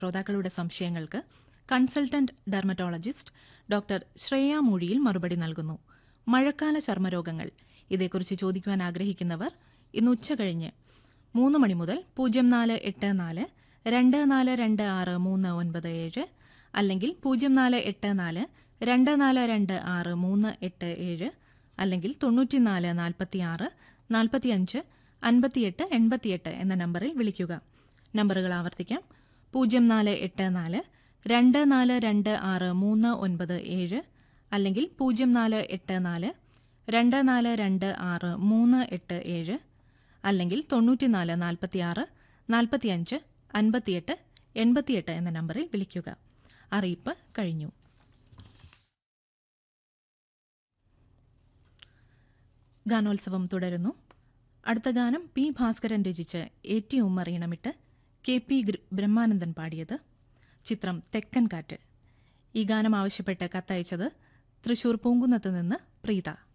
ശ്രോതാക്കളുടെ സംശയങ്ങൾക്ക് consultant dermatologist doctor Shreya മൊഴിയിൽ മറുപടി നൽകുന്നു മഴക്കാല ചർമ്മരോഗങ്ങൾ ഇതേക്കുറിച്ച് ചോദിക്കുവാൻ ആഗ്രഹിക്കുന്നവർ ഇന്ന് ഉച്ചകഴിഞ്ഞ് മൂന്ന് മണി മുതൽ പൂജ്യം നാല് എട്ട് നാല് രണ്ട് നാല് രണ്ട് ആറ് മൂന്ന് ഒൻപത് ഏഴ് അല്ലെങ്കിൽ പൂജ്യം നാല് എട്ട് നാല് രണ്ട് നാല് രണ്ട് ആറ് മൂന്ന് എട്ട് ഏഴ് അല്ലെങ്കിൽ തൊണ്ണൂറ്റിനാല് നാൽപ്പത്തിയാറ് നാൽപ്പത്തിയഞ്ച് അൻപത്തിയെട്ട് എൺപത്തിയെട്ട് എന്ന നമ്പറിൽ വിളിക്കുക നമ്പറുകൾ ആവർത്തിക്കാം പൂജ്യം നാല് എട്ട് നാല് രണ്ട് നാല് രണ്ട് ആറ് മൂന്ന് ഒൻപത് ഏഴ് അല്ലെങ്കിൽ പൂജ്യം നാല് എട്ട് നാല് രണ്ട് നാല് രണ്ട് ആറ് മൂന്ന് എട്ട് ഏഴ് അല്ലെങ്കിൽ തൊണ്ണൂറ്റിനാല് നാൽപ്പത്തിയാറ് നാൽപ്പത്തിയഞ്ച് അൻപത്തിയെട്ട് എൺപത്തിയെട്ട് എന്ന നമ്പറിൽ വിളിക്കുക അറിയിപ്പ് കഴിഞ്ഞു ഗാനോത്സവം തുടരുന്നു അടുത്ത ഗാനം പി ഭാസ്കരൻ രചിച്ച് എ ടി ഉമ്മർ ഈണമിട്ട് കെ പി ഗ്ര- ബ്രഹ്മാനന്ദൻ പാടിയത് ചിത്രം തെക്കൻ കാറ്റ് ഈ ഗാനം ആവശ്യപ്പെട്ട് കത്തയച്ചത് തൃശൂർ പൂങ്കുന്നത്ത് നിന്ന് പ്രീത